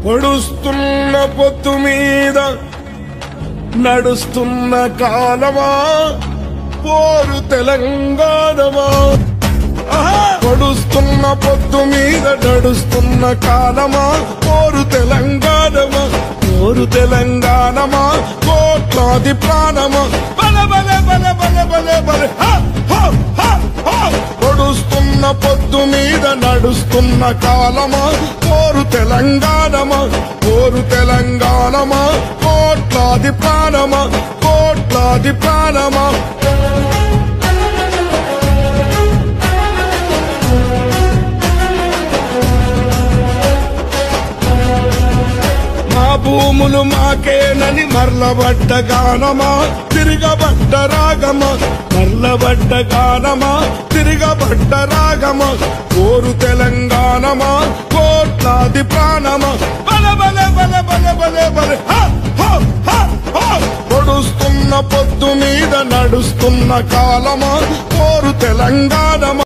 పొడుస్తున్న పొత్తు మీద నడుస్తున్న కాలమా పోరు తెలంగాణమా ఆహా! పొడుస్తున్న పొత్తు మీద నడుస్తున్న కాలమా పోరు తెలంగాణమా పోరు తెలంగాణమా కోట్లాది ప్రాణమా బల బల బల బల బల బల హ! హ! హ! హ! పొడుస్తున్న పొద్దు మీద నడుస్తున్న కాలమా పోరు తెలంగాణమా పోరు తెలంగాణమా కోట్లాది ప్రాణమా కోట్లాది ప్రాణమా మా భూములు మాకేనని మర్లబడ్డ గానమా తిరగబడ్డ రాగమా మర్లబడ్డ గానమా తిరగబడ్డ రాగమా కోరు తెలంగాణమా కోట్లాది ప్రాణమా బల బల బల బల బల బల హ! హ! హ! హ! పొడుస్తున్న పొద్దు మీద నడుస్తున్న కాలమా కోరు తెలంగాణమా